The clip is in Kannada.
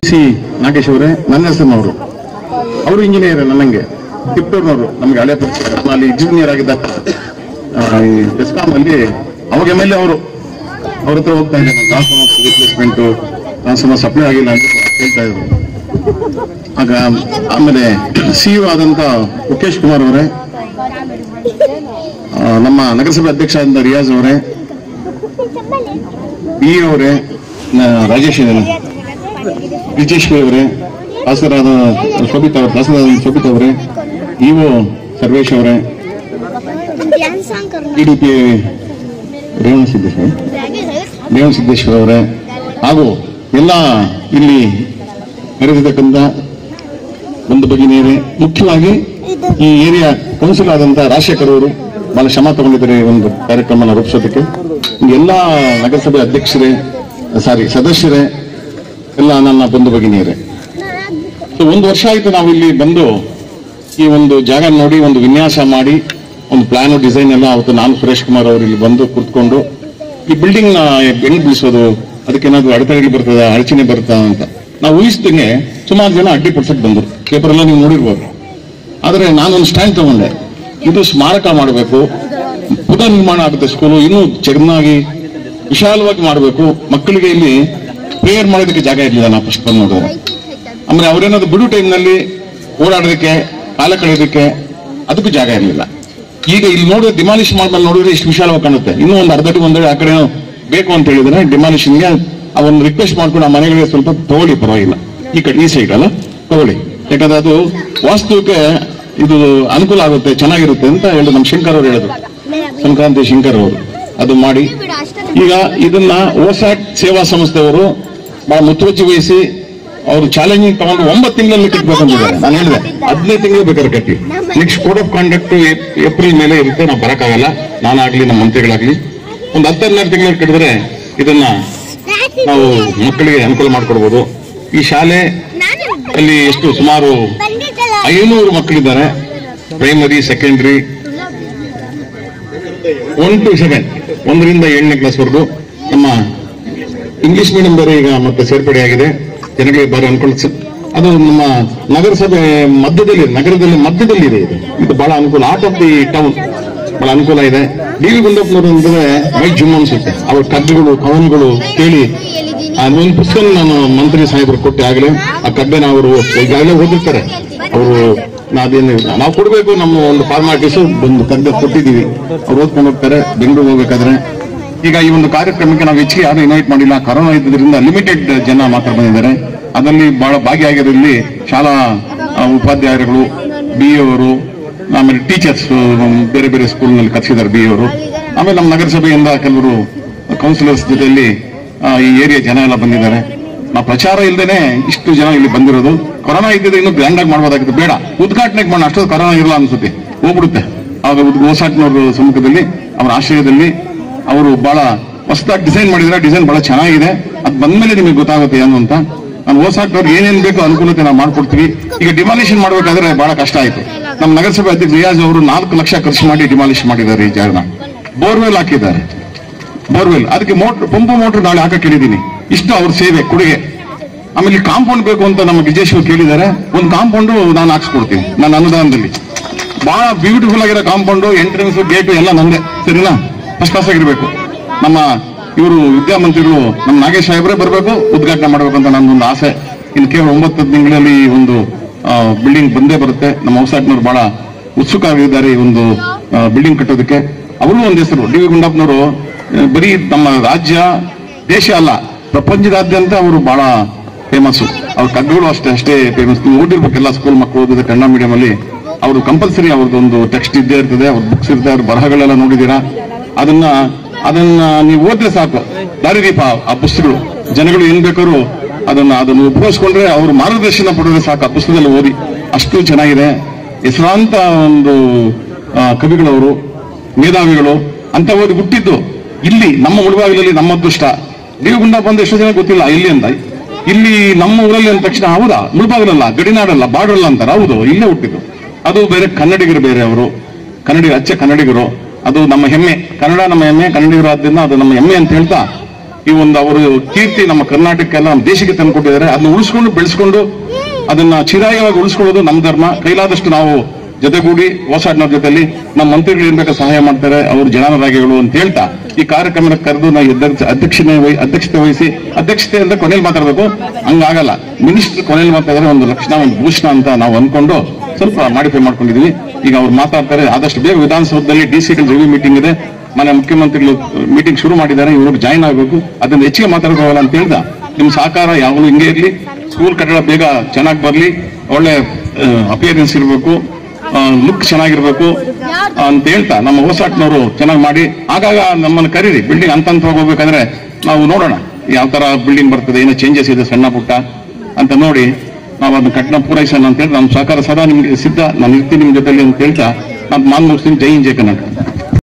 ಸಿ ನಾಗೇಶ್ ಅವರೇ ನನ್ನ ಹೆಸರಿನವರು ಅವರು ಇಂಜಿನಿಯರ್ ನನಗೆ ಟಿಪ್ಪೂರ್ನವರು ನಮ್ಗೆ ಹಳೆ ಪರಿಚಯ ನಾನು ಅಲ್ಲಿ ಇಂಜಿನಿಯರ್ ಆಗಿದ್ದಾಗ ಎಸ್ಕಾಂ ಅಲ್ಲಿ ಅವಾಗ ಎಮ್ ಎಲ್ ಎ ಅವರು ಅವ್ರ ಹತ್ರ ಹೋಗ್ತಾ ಇದ್ದೆ ಟ್ರಾನ್ಸ್ಫಾರ್ಮರ್ಸ್ ರಿಪ್ಲೇಸ್ಮೆಂಟ್ ಟ್ರಾನ್ಸ್ಫಾರ್ಮರ್ ಸಪ್ಲೈ ಆಗಿಲ್ಲ ಅಂತ ಹೇಳ್ತಾ ಇದ್ರು ಆಗ ಆಮೇಲೆ ಸಿ ಯು ಆದಂತ ಮುಖೇಶ್ ಕುಮಾರ್ ಅವರೇ ಆ, ನಮ್ಮ ನಗರಸಭೆ ಅಧ್ಯಕ್ಷ ಆದಂತ ರಿಯಾಜ್ ಅವರೇ ಬಿ ಅವರೇ ನ- ರಾಜೇಶ್ ಇದ್ದಾರೆ ವಿಜೇಶ್ವರಿ ಅವರೇ ಹಾಸರಾದ ಶೋಭಿತಾ ಅವರು ಹಾಸರಾದ ಶೋಭಿತಾ ಅವರೇ ಇಒ ಸರ್ವೇಶ್ ಅವರೇ ಡ್ಯಾನ್ಸ್ ಸಾಂಗ್ ಕರ್ನ T D P Revana Siddeshwara Revana Siddeshwara ಅವರೇ ಹಾಗೂ ಎಲ್ಲ ಇಲ್ಲಿ ನೆರೆದಿರ್ತಕ್ಕಂಥ ಒಂದು ಭಗಿನಿಯರೇ ಮುಖ್ಯವಾಗಿ ಈ ಏರಿಯಾ ಕೌನ್ಸಿಲ್ ಆದಂತ ರಾಜಶೇಖರ್ ಅವರು ಬಹಳ ಶ್ರಮ ತಗೊಂಡಿದ್ದಾರೆ ಈ ಒಂದು ಕಾರ್ಯಕ್ರಮನ ರೂಪಿಸೋದಕ್ಕೆ ಎಲ್ಲ ನಗರಸಭೆ ಅಧ್ಯಕ್ಷರೇ ಸಾರಿ ಸದಸ್ಯರೇ ಎಲ್ಲ ನನ್ನ ಬಂಧು ಭಗಿನಿಯರೇ ಸೊ ಒಂದು ವರ್ಷ ಆಯ್ತು ನಾವು ಇಲ್ಲಿ ಬಂದು ಈ ಒಂದು ಜಾಗ ನೋಡಿ ಒಂದು ವಿನ್ಯಾಸ ಮಾಡಿ ಒಂದು ಪ್ಲಾನ್ ಡಿಸೈನ್ ಎಲ್ಲ ಅವತ್ತು ನಾನು ಸುರೇಶ್ ಕುಮಾರ್ ಅವರು ಇಲ್ಲಿ ಬಂದು ಕೂತ್ಕೊಂಡು ಈ ಬಿಲ್ಡಿಂಗ್ ನ ಹೆಂಗ್ ಬೀಳಿಸೋದು ಅದಕ್ಕೆ ಏನಾದ್ರು ಅಡೆತಡೆಗಳು ಬರ್ತದ ಅಡಚಣೆ ಬರುತ್ತಾ ಅಂತ ನಾವು ಊಹಿಸ್ದಂಗೆ ಸುಮಾರು ಜನ ಅಡ್ಡಿಪಡಿಸಕ್ ಬಂದರು ಪೇಪರ್ ಎಲ್ಲ ನೀವು ನೋಡಿರ್ಬೋದು ಆದ್ರೆ ನಾನೊಂದು ಸ್ಟ್ಯಾಂಡ್ ತಗೊಂಡೆ ಇದು ಸ್ಮಾರಕ ಮಾಡಬೇಕು ಪುನರ್ ನಿರ್ಮಾಣ ಆಗುತ್ತೆ ಸ್ಕೂಲು ಇನ್ನೂ ಚೆನ್ನಾಗಿ ವಿಶಾಲವಾಗಿ ಮಾಡಬೇಕು ಮಕ್ಕಳಿಗೆ ಇಲ್ಲಿ ಪ್ರೇಯರ್ ಮಾಡೋದಕ್ಕೆ ಜಾಗ ಇರಲಿಲ್ಲ ನಾವು ಫಸ್ಟ್ ಬಂದು ನೋಡಿದ್ರೆ ಆಮೇಲೆ ಅವರೇನಾದ್ರು ಬಿಡು ಟೈಮ್ನಲ್ಲಿ ಓಡಾಡೋದಕ್ಕೆ ಕಾಲ ಕಳೆಯೋದಕ್ಕೆ ಅದಕ್ಕೂ ಜಾಗ ಇರಲಿಲ್ಲ ಈಗ ಇಲ್ಲಿ ನೋಡಿದ್ರೆ ಡಿಮಾಲಿಷ್ ಮಾಡ್ಮೇಲೆ ನೋಡಿದ್ರೆ ಇಷ್ಟು ವಿಶಾಲವಾಗಿ ಕಾಣುತ್ತೆ ಇನ್ನೂ ಒಂದು ಅರ್ಧ ಅಡಿ ಒಂದಡಿ ಆ ಕಡೆ ಬೇಕು ಅಂತ ಹೇಳಿದ್ರೆ ಡಿಮಾಲಿಷನ್ಗೆ ಆ ಒಂದು ರಿಕ್ವೆಸ್ಟ್ ಮಾಡ್ಕೊಂಡು ಆ ಮನೆಗಳಿಗೆ ಸ್ವಲ್ಪ ತಗೊಳ್ಳಿ ಪರವಾಗಿಲ್ಲ ಈ ಕಡೆ ಈ ಸೈಡ್ ಅಲ್ಲ ತಗೊಳ್ಳಿ ಯಾಕಂದ್ರೆ ಅದು ವಾಸ್ತುಕ್ಕೆ ಇದು ಅನುಕೂಲ ಆಗುತ್ತೆ ಚೆನ್ನಾಗಿರುತ್ತೆ ಅಂತ ಹೇಳಿದ್ರು ನಮ್ಮ ಶಂಕರ್ ಅವರು ಹೇಳಿದ್ರು ಸಂಕ್ರಾಂತಿ ಶಂಕರ್ ಅವರು ಅದು ಮಾಡಿ ಈಗ ಇದನ್ನ ಓಸಾಟ್ ಸೇವಾ ಸಂಸ್ಥೆಯವರು ಬಹಳ ಮುತುವರ್ಜಿ ವಹಿಸಿ ಅವರು ಚಾಲೆಂಜಿಂಗ್ ತಗೊಂಡು ಒಂಬತ್ತು ತಿಂಗಳಲ್ಲಿ ಕಟ್ಟಬೇಕಂತಿದ್ದಾರೆ ನಾನು ಹೇಳಿದೆ ಹದಿನೈದು ತಿಂಗಳು ಬೇಕಾದ್ರೆ ಕಟ್ಟಿ next code of conduct April ಮೇಲೆ ಇರುತ್ತೆ ನಾವು ಬರಕ್ಕಾಗಲ್ಲ ನಾನಾಗ್ಲಿ ನಮ್ಮ ಮಂತ್ರಿಗಳಾಗ್ಲಿ ಒಂದು ಹತ್ತು ಹನ್ನೆರಡು ತಿಂಗಳಲ್ಲಿ ಕಟ್ಟಿದ್ರೆ ಇದನ್ನ ನಾವು ಮಕ್ಕಳಿಗೆ ಅನುಕೂಲ ಮಾಡಿಕೊಡ್ಬೋದು ಈ ಶಾಲೆ ಅಲ್ಲಿ ಎಷ್ಟು ಸುಮಾರು ಐನೂರು ಮಕ್ಕಳಿದ್ದಾರೆ primary secondary one two seven ಒಂದರಿಂದ ಏಳನೇ ಕ್ಲಾಸ್ವರೆಗೂ ನಮ್ಮ ಇಂಗ್ಲಿಷ್ ಮೀಡಿಯಂ ಬೇರೆ ಈಗ ಮತ್ತೆ ಸೇರ್ಪಡೆಯಾಗಿದೆ ಜನಗಳಿಗೆ ಬಾರಿ ಅನುಕೂಲ ಸ- ಅದು ನಮ್ಮ ನಗರಸಭೆ ಮಧ್ಯದಲ್ಲಿ ನಗರದಲ್ಲಿ ಮಧ್ಯದಲ್ಲಿ ಇದೆ ಇದು ಇದು ಬಹಳ ಅನುಕೂಲ ಆರ್ಟ್ ಆಫ್ ದಿ ಟೌನ್ ಬಹಳ ಅನುಕೂಲ ಇದೆ ಡಿ ವಿ ಗುಂಡಪ್ಪನವರು ಅಂದ್ರೆ ಮೈ ಜುಮ್ ಅನ್ಸುತ್ತೆ ಅವ್ರ ಕಗ್ಗಗಳು ಕವನಗಳು ಕೇಳಿ ಅದೊಂದು ಪುಸ್ತಕ ನಾನು ಮಂತ್ರಿ ಸಾಹೇಬರು ಕೊಟ್ಟೆ ಆಗಲೇ ಆ ಕಡ್ಡೆನ ಅವರು ಈಗಾಗಲೇ ಓದಿರ್ತಾರೆ ಅವರು ಅದೇನು ನಾವು ಕೊಡಬೇಕು ನಮ್ಮ ಒಂದು ಫಾರ್ಮಾಲಿಟೀಸ್ ಒಂದು ಕಡ್ಡೆ ಕೊಟ್ಟಿದ್ದೀವಿ ಅವ್ರು ಓದ್ಕೊಂಡು ಹೋಗ್ತಾರೆ ಬೆಂಗಳೂರು ಹೋಗ್ಬೇಕಾದ್ರೆ ಈಗ ಈ ಒಂದು ಕಾರ್ಯಕ್ರಮಕ್ಕೆ ನಾವು ಹೆಚ್ಚಿಗೆ ಯಾರು ಇನ್ವೈಟ್ ಮಾಡಿಲ್ಲ ಕರೋನಾ ಇದ್ದರಿಂದ ಲಿಮಿಟೆಡ್ ಜನ ಮಾತ್ರ ಬಂದಿದ್ದಾರೆ ಅದರಲ್ಲಿ ಬಹಳ ಭಾಗಿಯಾಗಿರೋದ್ರಲ್ಲಿ ಶಾಲಾ ಆ, ಉಪಾಧ್ಯಾಯರುಗಳು ಬಿ ಅವರು ಆಮೇಲೆ ಟೀಚರ್ಸ್ ಬೇರೆ ಬೇರೆ ಸ್ಕೂಲ್ನಲ್ಲಿ ಕಲಿಸಿದ್ದಾರೆ ಬಿ ಅವರು ಆಮೇಲೆ ನಮ್ಮ ನಗರಸಭೆಯಿಂದ ಕೆಲವರು ಕೌನ್ಸಿಲರ್ಸ್ ಜೊತೆಯಲ್ಲಿ ಆ, ಈ ಏರಿಯಾ ಜನ ಎಲ್ಲ ಬಂದಿದ್ದಾರೆ ನಾವು ಪ್ರಚಾರ ಇಲ್ಲದೇನೆ ಇಷ್ಟು ಜನ ಇಲ್ಲಿ ಬಂದಿರೋದು ಕೊರೋನಾ ಇದ್ದಿದ್ರೆ ಇನ್ನೂ ಗ್ರ್ಯಾಂಡ್ ಆಗಿ ಮಾಡ್ಬೋದಾಗಿತ್ತು ಬೇಡ ಉದ್ಘಾಟನೆಗೆ ಮಾಡೋಣ ಅಷ್ಟೊಂದು ಕೊರೋನಾ ಇರಲ್ಲ ಅನ್ಸುತ್ತೆ ಹೋಗ್ಬಿಡುತ್ತೆ ಆಗ ಗೋಸಾಟ್ನವ್ರ ಸಮ್ಮುಖದಲ್ಲಿ ಅವರ ಆಶ್ರಯದಲ್ಲಿ ಅವರು ಬಹಳ ಹೊಸದಾಗಿ ಡಿಸೈನ್ ಮಾಡಿದ್ರೆ ಡಿಸೈನ್ ಬಹಳ ಚೆನ್ನಾಗಿದೆ ಅದು ಬಂದ್ಮೇಲೆ ನಿಮಗೆ ಗೊತ್ತಾಗುತ್ತೆ ಏನು ಅಂತ ನಾನು ಓಸಾಟ್ನವ್ರಿಗೆ ಏನೇನ್ ಬೇಕೋ ಅನುಕೂಲತೆ ನಾವು ಮಾಡ್ಕೊಡ್ತೀವಿ ಈಗ ಡಿಮಾಲಿಷನ್ ಮಾಡ್ಬೇಕಾದ್ರೆ ಬಹಳ ಕಷ್ಟ ಆಯ್ತು ನಮ್ಮ ನಗರಸಭೆ ಅಧ್ಯಕ್ಷ ರಿಯಾಜ್ ಅವರು ನಾಲ್ಕು ಲಕ್ಷ ಖರ್ಚು ಮಾಡಿ ಡಿಮಾಲಿಷ್ ಮಾಡಿದ್ದಾರೆ ಈ ಜಾಗನ ಬೋರ್ವೆಲ್ ಹಾಕಿದ್ದಾರೆ ಬೋರ್ವೆಲ್ ಅದಕ್ಕೆ ಮೋಟರ್ ಪಂಪು ಮೋಟರ್ ನಾಳೆ ಹಾಕಕ್ ಹೇಳಿದೀನಿ ಇಷ್ಟು ಅವ್ರ ಸೇವೆ ಕೊಡುಗೆ ಆಮೇಲೆ ಕಾಂಪೌಂಡ್ ಬೇಕು ಅಂತ ನಮ್ಮ ವಿಜೇಶ್ವರ್ ಕೇಳಿದ್ದಾರೆ ಒಂದು ಕಾಂಪೌಂಡ್ ನಾನು ಹಾಕ್ಸ್ಕೊಡ್ತೀನಿ ನನ್ನ ಅನುದಾನದಲ್ಲಿ ಬಹಳ ಬ್ಯೂಟಿಫುಲ್ ಆಗಿರೋ ಕಾಂಪೌಂಡ್ ಎಂಟ್ರೆನ್ಸ್ ಗೇಟ್ ಎಲ್ಲ ನಂದೆ ಸರಿನಾ ಫಸ್ಟ್ ಕ್ಲಾಸ್ ಆಗಿರ್ಬೇಕು ನಮ್ಮ ಇವರು ವಿದ್ಯಾಮಂತ್ರಿಗಳು ನಮ್ಮ ನಾಗೇಶ್ ಸಾಹೇಬ್ರೆ ಬರಬೇಕು ಉದ್ಘಾಟನೆ ಮಾಡಬೇಕು ಅಂತ ನನ್ನೊಂದು ಆಸೆ ಇನ್ನು ಕೇವಲ ಒಂಬತ್ತು ತಿಂಗಳಲ್ಲಿ ಈ ಒಂದು ಬಿಲ್ಡಿಂಗ್ ಬಂದೇ ಬರುತ್ತೆ ನಮ್ಮ ಹೊಸಾಟ್ನವ್ರು ಬಹಳ ಉತ್ಸುಕವಾಗಿದ್ದಾರೆ ಈ ಒಂದು ಬಿಲ್ಡಿಂಗ್ ಕಟ್ಟೋದಕ್ಕೆ ಅವರು ಒಂದು ಹೆಸರು ಡಿ ವಿ ಗುಂಡಪ್ಪನವರು ಆ, ಬರೀ ನಮ್ಮ ರಾಜ್ಯ ದೇಶ ಅಲ್ಲ ಪ್ರಪಂಚದಾದ್ಯಂತ ಅವರು ಬಹಳ ಫೇಮಸ್ ಅವ್ರ ಕಗ್ಗಗಳು ಅಷ್ಟೇ ಅಷ್ಟೇ ಫೇಮಸ್ ನೀವು ಓದಿರ್ಬೇಕೆಲ್ಲ ಸ್ಕೂಲ್ ಮಕ್ಕಳು ಓದಿದ್ರೆ ಕನ್ನಡ ಮೀಡಿಯಂ ಅಲ್ಲಿ ಅವರು ಕಂಪಲ್ಸರಿ ಅವ್ರದ್ದೊಂದು ಟೆಕ್ಸ್ಟ್ ಇದ್ದೇ ಇರ್ತದೆ ಅವ್ರ ಬುಕ್ಸ್ ಇರ್ತದೆ ಅವ್ರ ಬರಹಗಳೆಲ್ಲ ನೋಡಿದೀರಾ ಅದನ್ನ ಅದನ್ನ ನೀವು ಓದಿದ್ರೆ ಸಾಕು ದಾರಿದೀಪ ಆ ಪುಸ್ತಕಗಳು ಜನಗಳು ಏನ್ ಬೇಕಾದ್ರು ಅದನ್ನ ಅದನ್ನು ಉಪಯೋಗಿಸ್ಕೊಂಡ್ರೆ ಅವ್ರ ಮಾರ್ಗದರ್ಶನ ಪಡೆದ್ರೆ ಸಾಕು ಆ ಪುಸ್ತಕದಲ್ಲಿ ಓದಿ ಅಷ್ಟು ಚೆನ್ನಾಗಿದೆ ಹೆಸರಾಂತ ಒಂದು ಆ, ಕವಿಗಳವರು ಮೇಧಾವಿಗಳು ಅಂತ ಓದಿ ಹುಟ್ಟಿದ್ದು ಇಲ್ಲಿ ನಮ್ಮ ಮುಳುಬಾಗಿಲಲ್ಲಿ ನಮ್ಮ ಅದೃಷ್ಟ ನೀವು ಗುಂಡ ಬಂದ ಎಷ್ಟು ಜನ ಗೊತ್ತಿಲ್ಲ ಇಲ್ಲಿ ಅಂತ ಇಲ್ಲಿ ನಮ್ಮ ಊರಲ್ಲಿ ಅಂದ ತಕ್ಷಣ ಹೌದಾ ಮುಳುಬಾಗಿಲಲ್ಲ ಗಡಿನಾಡಲ್ಲ ಬಾರ್ಡರ್ ಅಂತಾರೆ ಹೌದು ಇಲ್ಲೇ ಹುಟ್ಟಿದ್ದು ಅದು ಬೇರೆ ಕನ್ನಡಿಗರು ಬೇರೆ ಅವರು ಕನ್ನಡಿಗರು ಅಚ್ಚ ಕನ್ನಡಿಗರು ಅದು ನಮ್ಮ ಹೆಮ್ಮೆ ಕನ್ನಡ ನಮ್ಮ ಹೆಮ್ಮೆ ಕನ್ನಡಿಗರು ಆದ್ದರಿಂದ ಅದು ನಮ್ಮ ಹೆಮ್ಮೆ ಅಂತ ಹೇಳ್ತಾ ಈ ಒಂದು ಅವರು ಕೀರ್ತಿ ನಮ್ಮ ಕರ್ನಾಟಕಕ್ಕೆಲ್ಲ ನಮ್ಮ ದೇಶಕ್ಕೆ ತಂದುಕೊಟ್ಟಿದ್ದಾರೆ ಅದನ್ನ ಉಳಿಸ್ಕೊಂಡು ಬೆಳೆಸ್ಕೊಂಡು ಅದನ್ನ ಚಿರಾಯವಾಗಿ ಉಳಿಸ್ಕೊಳ್ಳೋದು ನಮ್ಮ ಧರ್ಮ ಕೈಲಾದಷ್ಟು ನಾವು ಜೊತೆಗೂಡಿ ಹೊಸಾಡ್ನವ್ರ ಜೊತೆಲಿ ನಮ್ಮ ಮಂತ್ರಿಗಳು ಏನ್ ಬೇಕಾ ಸಹಾಯ ಮಾಡ್ತಾರೆ ಅವರು ಜನಾನುರಾಗಿಗಳು ಅಂತ ಹೇಳ್ತಾ ಈ ಕಾರ್ಯಕ್ರಮದ ಕರೆದು ನಾವು ಅಧ್ಯಕ್ಷ ಅಧ್ಯಕ್ಷತೆ ವಹಿ- ಅಧ್ಯಕ್ಷತೆ ವಹಿಸಿ ಅಧ್ಯಕ್ಷತೆ ಅಂದ್ರೆ ಕೊನೆಯಲ್ಲಿ ಮಾತಾಡಬೇಕು ಹಂಗಾಗಲ್ಲ ಮಿನಿಸ್ಟರ್ ಕೊನೆಯಲ್ಲಿ ಮಾತಾಡಿದ್ರೆ ಒಂದು ಲಕ್ಷಣ ಒಂದು ಭೂಷಣ ಅಂತ ನಾವು ಅನ್ಕೊಂಡು ಸ್ವಲ್ಪ ಮಾಡಿಫೈ ಮಾಡ್ಕೊಂಡಿದೀವಿ ಈಗ ಅವ್ರು ಮಾತಾಡ್ತಾರೆ ಆದಷ್ಟು ಬೇಗ ವಿಧಾನಸೌಧದಲ್ಲಿ ಡಿ ಸಿ ರಿವ್ಯೂ ಮೀಟಿಂಗ್ ಇದೆ ಮನೆ ಮುಖ್ಯಮಂತ್ರಿಗಳು ಮೀಟಿಂಗ್ ಶುರು ಮಾಡಿದ್ದಾರೆ ಇವ್ರಿಗೆ ಜಾಯ್ನ್ ಆಗಬೇಕು ಅದನ್ನ ಹೆಚ್ಚಿಗೆ ಮಾತಾಡೋಲ್ಲ ಅಂತ ಹೇಳ್ದ ನಿಮ್ ಸಹಕಾರ ಯಾವಾಗಲೂ ಹಿಂಗೆ ಇರ್ಲಿ ಸ್ಕೂಲ್ ಕಟ್ಟಡ ಬೇಗ ಚೆನ್ನಾಗಿ ಬರ್ಲಿ ಒಳ್ಳೆ ಅಪಿಯರೆನ್ಸ್ ಇರಬೇಕು ಲುಕ್ ಚೆನ್ನಾಗಿರ್ಬೇಕು ಅಂತ ಹೇಳ್ತಾ ನಮ್ಮ ಹೊಸಾಟ್ನವರು ಚೆನ್ನಾಗಿ ಮಾಡಿ ಆಗಾಗ ನಮ್ಮನ್ನು ಕರೀರಿ ಬಿಲ್ಡಿಂಗ್ ಅಂತ ಹಂತವಾಗಿ ಹೋಗ್ಬೇಕಾದ್ರೆ ನಾವು ನೋಡೋಣ ಯಾವ ತರ ಬಿಲ್ಡಿಂಗ್ ಬರ್ತದೆ ಏನೋ ಚೇಂಜಸ್ ಇದೆ ಸಣ್ಣ ಪುಟ್ಟ ಅಂತ ನೋಡಿ ನಾವು ಅದನ್ನ ಕಟ್ಟಣ ಪೂರೈಸೋಣ ಅಂತ ಹೇಳಿ ನಮ್ಮ ಸಹಕಾರ ಸದಾ ನಿಮ್ಗೆ ಸಿದ್ಧ ನಾನು ಇರ್ತೀನಿ ನಿಮ್ ಜೊತೆಲಿ ಅಂತ ಹೇಳ್ತಾ ನಾನು ಮಾನ್ ಮುಗಿಸ್ತೀನಿ ಜೈ ಹಿಂದ್ ಜೈ ಕರ್ನಾಟಕ